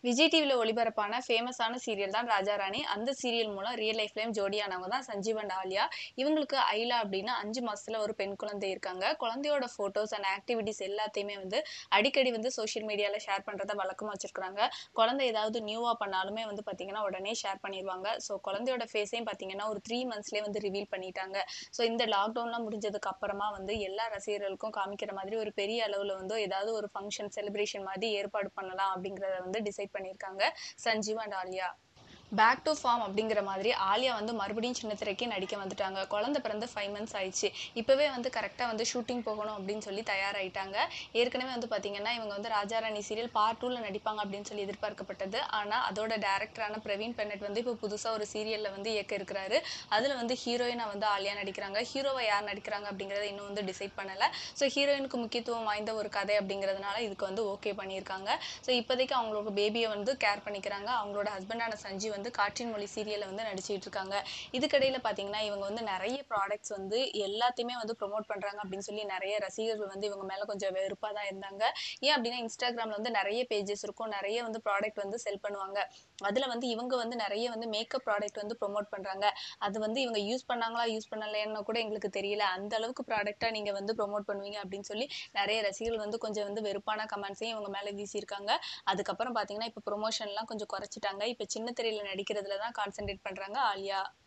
விஜய் டிவில ஒளிபரப்பான ஃபேமஸான சீரியல் தான் ராஜா ராணி அந்த சீரியல் மூலம் ரியல் லைஃப்லயும் ஜோடியானவங்க தான் சஞ்சீவ் அண்ட் ஆலியா இவங்களுக்கு ஐலா அப்படின்னா அஞ்சு மாசத்துல ஒரு பெண் குழந்தை இருக்காங்க குழந்தையோட போட்டோஸ் அண்ட் ஆக்டிவிட்டிஸ் எல்லாத்தையுமே வந்து அடிக்கடி வந்து சோஷியல் மீடியால ஷேர் பண்றத வழக்கமா வச்சிருக்காங்க குழந்தை ஏதாவது நியூவா பண்ணாலுமே வந்து பாத்தீங்கன்னா உடனே ஷேர் பண்ணிடுவாங்க ஸோ குழந்தையோட ஃபேஸையும் பாத்தீங்கன்னா ஒரு த்ரீ மந்த்ஸ்லேயே வந்து ரிவீல் பண்ணிட்டாங்க ஸோ இந்த லாக்டவுன்லாம் முடிஞ்சதுக்கு அப்புறமா வந்து எல்லா ரசிகர்களுக்கும் காமிக்கிற மாதிரி ஒரு பெரிய அளவுல வந்து ஏதாவது ஒரு ஃபங்க்ஷன் செலிப்ரேஷன் மாதிரி ஏற்பாடு பண்ணலாம் அப்படிங்கறத வந்து டிசைட் பண்ணியிருக்காங்க Sanjeev and Alia back to form அப்படிங்கிற மாதிரி ஆலியா வந்து மறுபடியும் சின்ன திரைக்கே நடிக்க வந்துட்டாங்க குழந்தை பிறந்து ஃபைவ் மந்த்ஸ் ஆயிடுச்சு இப்போவே வந்து கரெக்டாக வந்து ஷூட்டிங் போகணும் அப்படின்னு சொல்லி தயாராயிட்டாங்க ஏற்கனவே வந்து பார்த்தீங்கன்னா இவங்க வந்து ராஜாராணி சீரியல் பார்ட் டூவில் நடிப்பாங்க அப்படின்னு சொல்லி எதிர்பார்க்கப்பட்டது ஆனால் அதோட டேரக்டரான பிரவீன் பென்னட் வந்து இப்போ புதுசாக ஒரு சீரியலில் வந்து இயக்க இருக்கிறாரு அதில் வந்து ஹீரோயினாக வந்து ஆலியா நடிக்கிறாங்க ஹீரோவை யார் நடிக்கிறாங்க அப்படிங்கிறத இன்னும் வந்து டிசைட் பண்ணலை ஸோ ஹீரோயினுக்கு முக்கியத்துவம் வாய்ந்த ஒரு கதை அப்படிங்கிறதுனால இதுக்கு வந்து ஓகே பண்ணியிருக்காங்க ஸோ இப்போதைக்கு அவங்களோட பேபியை வந்து கேர் பண்ணிக்கிறாங்க அவங்களோட ஹஸ்பண்டான சஞ்சீவ் வந்து காற்றின் மொழி சீரியல்ல வந்து நடிச்சிட்டு இருக்காங்க இதுக்கடையில பாத்தீங்கன்னா இவங்க வந்து நிறைய ப்ராடக்ட்ஸ் வந்து எல்லாத்தையுமே வந்து ப்ரோமோட் பண்றாங்க அப்படின்னு சொல்லி நிறைய ரசிகர்கள் வந்து இவங்க மேல கொஞ்சம் வெறுப்பா தான் இருந்தாங்க ஏன் அப்படின்னா இன்ஸ்டாகிராம்ல வந்து நிறைய பேஜஸ் இருக்கும் நிறைய வந்து ப்ராடக்ட் வந்து செல் பண்ணுவாங்க அதுல வந்து இவங்க வந்து நிறைய வந்து மேக்கப் ப்ராடக்ட் வந்து ப்ரோமோட் பண்றாங்க அது வந்து இவங்க யூஸ் பண்ணாங்களா யூஸ் பண்ணலையான்னு கூட எங்களுக்கு தெரியல அந்த அளவுக்கு ப்ராடக்டா நீங்க வந்து ப்ரோமோட் பண்ணுவீங்க அப்படின்னு சொல்லி நிறைய ரசிகர்கள் வந்து கொஞ்சம் வந்து வெறுப்பான கமெண்ட்ஸையும் இவங்க மேல வீசியிருக்காங்க அதுக்கப்புறம் பாத்தீங்கன்னா இப்ப ப்ரொமோஷன்லாம் கொஞ்சம் குறைச்சிட்டாங்க இப்ப சின்ன திரையில நடிக்கிறதுல தான் கான்சென்ட்ரேட் பண்றாங்க ஆலியா